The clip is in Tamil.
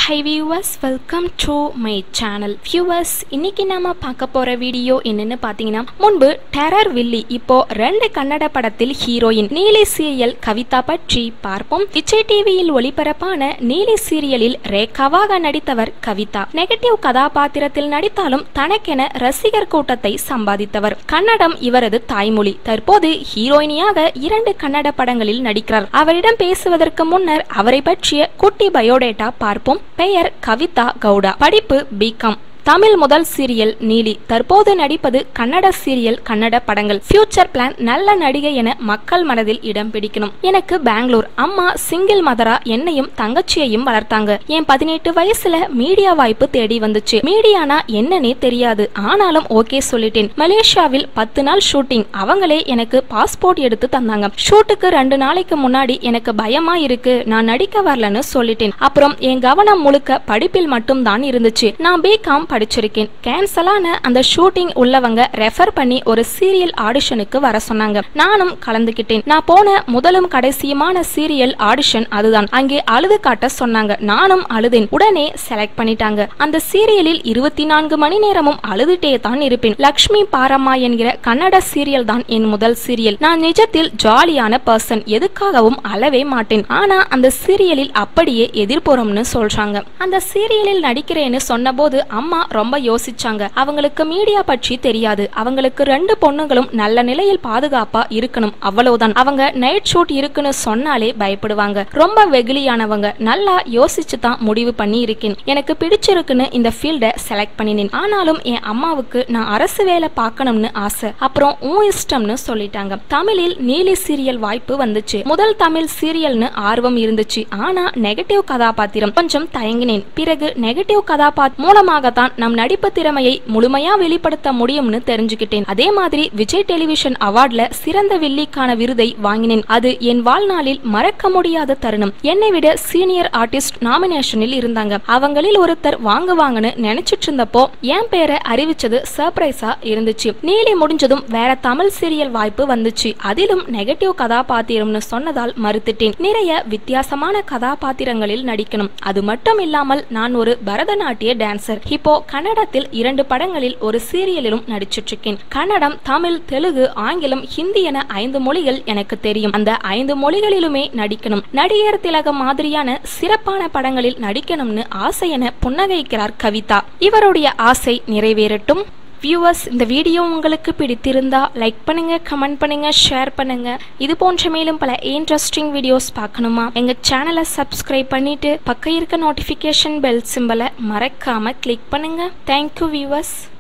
high viewers welcome to my channel viewers இன்னைக்கு நாம பார்க்க போற வீடியோ என்னன்னு பார்த்தீங்கன்னா முன்பு டெரர் வில்லி இப்போ ரெண்டு கன்னட படத்தில் ஹீரோயின் நீலி சீரியல் கவிதா பற்றி பார்ப்போம் விஜய் டிவியில் ஒளிபரப்பான நீலி சீரியலில் ரேகாவாக நடித்தவர் கவிதா நெகட்டிவ் கதாபாத்திரத்தில் நடித்தாலும் தனக்கென ரசிகர் கூட்டத்தை சம்பாதித்தவர் கன்னடம் இவரது தாய்மொழி தற்போது ஹீரோயினியாக இரண்டு கன்னட படங்களில் நடிக்கிறார் அவரிடம் பேசுவதற்கு முன்னர் அவரை பற்றிய குட்டி பயோடேட்டா பார்ப்போம் பெயர் கவிதா கவுடா படிப்பு பிகாம் தமிழ் முதல் சீரியல் நீலி தற்போது நடிப்பது கன்னட சீரியல் கன்னட படங்கள் ஃபியூச்சர் பிளான் நல்ல நடிகை என மக்கள் மனதில் இடம் பிடிக்கணும் எனக்கு பெங்களூர் அம்மா சிங்கிள் மதரா என்னையும் தங்கச்சியையும் வளர்த்தாங்க என் பதினெட்டு வயசுல மீடியா வாய்ப்பு தேடி வந்துச்சு மீடியானா என்னன்னே தெரியாது ஆனாலும் ஓகே சொல்லிட்டேன் மலேசியாவில் பத்து நாள் ஷூட்டிங் அவங்களே எனக்கு பாஸ்போர்ட் எடுத்து தந்தாங்க ஷூட்டுக்கு ரெண்டு நாளைக்கு முன்னாடி எனக்கு பயமா இருக்கு நான் நடிக்க வரலன்னு சொல்லிட்டேன் அப்புறம் என் கவனம் முழுக்க படிப்பில் மட்டும் தான் இருந்துச்சு நான் பிகாம் படிச்சிருக்கேன் கேன்சலான அந்த ஷூட்டிங் உள்ளவங்க ரெஃபர் பண்ணி ஒரு சீரியல் ஆடிஷனுக்கு வர சொன்னாங்க நானும் கலந்துக்கிட்டேன் நான் போன முதலும் கடைசியுமான சீரியல் ஆடிஷன் அதுதான் அங்கே அழுது காட்ட சொன்னாங்க நானும் அழுதேன் உடனே செலக்ட் பண்ணிட்டாங்க அந்த சீரியலில் இருபத்தி நான்கு மணி நேரமும் அழுதுட்டே தான் இருப்பேன் லக்ஷ்மி பாரம்மா என்கிற கன்னட சீரியல் தான் என் முதல் சீரியல் நான் நிஜத்தில் ஜாலியான பர்சன் எதுக்காகவும் அழவே மாட்டேன் ஆனா அந்த சீரியலில் அப்படியே எதிர்ப்புறம்னு சொல்றாங்க அந்த சீரியலில் நடிக்கிறேன்னு சொன்னபோது அம்மா ரொம்ப யோசிச்சாங்க அவங்களுக்கு மீடியா பற்றி தெரியாது அவங்களுக்கு ரெண்டு பொண்ணுங்களும் நல்ல நிலையில் பாதுகாப்பா இருக்கணும் அவ்வளவுதான் அவங்க நைட் ஷூட் இருக்குன்னு சொன்னாலே பயப்படுவாங்க ரொம்ப வெகுளியானவங்க நல்லா யோசிச்சு தான் முடிவு பண்ணி இருக்கேன் எனக்கு பிடிச்சிருக்குன்னு இந்த ஃபீல்ட செலக்ட் பண்ணினேன் ஆனாலும் என் அம்மாவுக்கு நான் அரசு வேலை பார்க்கணும்னு ஆசை அப்புறம் உன் இஷ்டம்னு சொல்லிட்டாங்க தமிழில் நீலி சீரியல் வாய்ப்பு வந்துச்சு முதல் தமிழ் சீரியல்னு ஆர்வம் இருந்துச்சு ஆனா நெகட்டிவ் கதாபாத்திரம் கொஞ்சம் தயங்கினேன் பிறகு நெகட்டிவ் கதாபாத் மூலமாக தான் நம் நடிப்பு திறமையை முழுமையா வெளிப்படுத்த முடியும்னு தெரிஞ்சுக்கிட்டேன் அதே மாதிரி விஜய் டெலிவிஷன் அவார்ட்ல சிறந்த வில்லிக்கான விருதை வாங்கினேன் அது என் வாழ்நாளில் மறக்க முடியாத தருணம் என்னை விட சீனியர் ஆர்டிஸ்ட் நாமினேஷனில் இருந்தாங்க அவங்களில் ஒருத்தர் வாங்குவாங்கன்னு நினைச்சிட்டு இருந்தப்போ என் பேரை அறிவிச்சது சர்ப்ரைஸா இருந்துச்சு நீலி முடிஞ்சதும் வேற தமிழ் சீரியல் வாய்ப்பு வந்துச்சு அதிலும் நெகட்டிவ் கதாபாத்திரம்னு சொன்னதால் மறுத்துட்டேன் நிறைய வித்தியாசமான கதாபாத்திரங்களில் நடிக்கணும் அது மட்டும் இல்லாமல் நான் ஒரு பரதநாட்டிய டான்சர் இப்போ கன்னடத்தில் இரண்டு படங்களில் ஒரு சீரியலிலும் நடிச்சிட்டு இருக்கேன் கன்னடம் தமிழ் தெலுங்கு ஆங்கிலம் ஹிந்தி என ஐந்து மொழிகள் எனக்கு தெரியும் அந்த ஐந்து மொழிகளிலுமே நடிக்கணும் நடிகர் திலகம் மாதிரியான சிறப்பான படங்களில் நடிக்கணும்னு ஆசை என புன்னகைக்கிறார் கவிதா இவருடைய ஆசை நிறைவேறட்டும் வியூவர்ஸ் இந்த வீடியோ உங்களுக்கு பிடித்திருந்தா லைக் பண்ணுங்க கமெண்ட் பண்ணுங்க ஷேர் பண்ணுங்க இது போன்ற மேலும் பல இன்ட்ரெஸ்டிங் வீடியோஸ் பார்க்கணுமா எங்க சேனலை சப்ஸ்கிரைப் பண்ணிட்டு பக்கம் இருக்க நோட்டிஃபிகேஷன் பெல் சிம்பலை மறக்காம கிளிக் பண்ணுங்க தேங்க்யூ வியூவர்ஸ்